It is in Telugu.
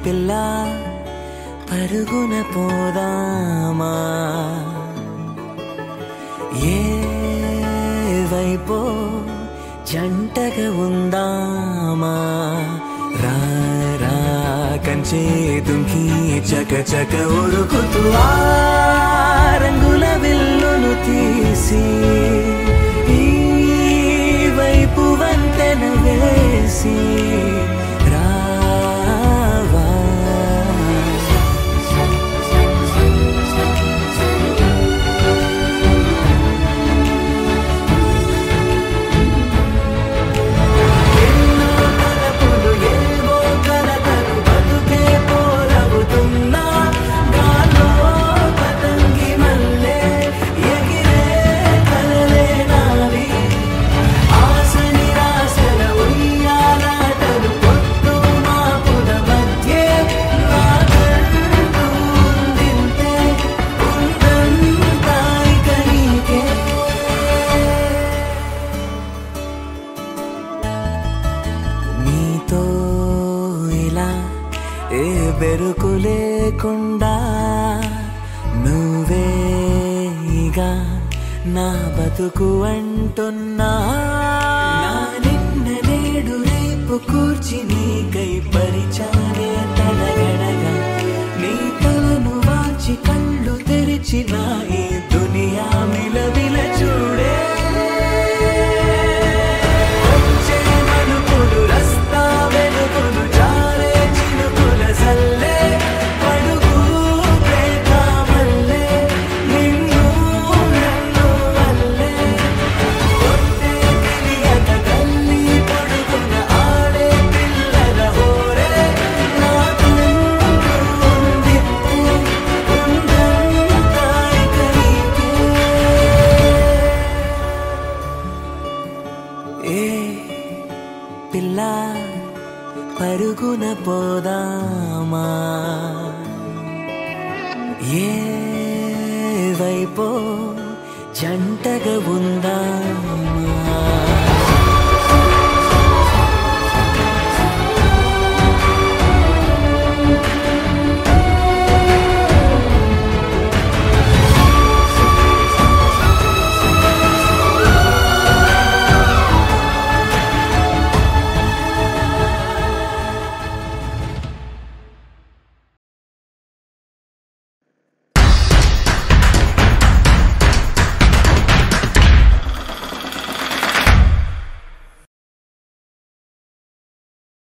పిల్ల పరుగున పోదామా ఏ వైపో జంటగా ఉందామా రా రా కంచే దుంకి చక చక ఉరుకుతూ ఆ రంగుల విల్లును తీసి ఈ వైపు వంతెన వేసి రావా ఎన్నో తలపులు ఏవో కలతలు బతుకే పోరవుతున్నా గాలో పతంగి మల్లె ఎగిరే కలలే నావి ఆశ నిరాశల ఉయ్యాలాటలు పొద్దు మాపుల మధ్య నాకంటూ ఉందింతే ఉందంతా ఇక నీకే నీతో ఇలా ఏ బెరుకు లేకుండా నువ్వేగా నా బతుకు అంటున్నా నా నిన్న నేడు రేపు కూర్చి నీకై పరిచానే తడగడగా నీ తలను వాచి కళ్ళు తెరిచిన ఈ దునియా మిలవిల చూడే వచ్చే మలుపులు రస్తా వెలుగులు జారే చినుకుల సల్లే పడుగు ప్రేమ మల్లె నిన్ను నన్ను వల్లే కొట్టే తెలియక గల్లీ పొడుగున ఆడే పిల్లల హోరే నాకంటూ ఉందిట్టే ఉందంతా ఇక నీకే ఏ పిల్ల పరుగున పోదామా ఏ వైపో జంటగా ఉందామా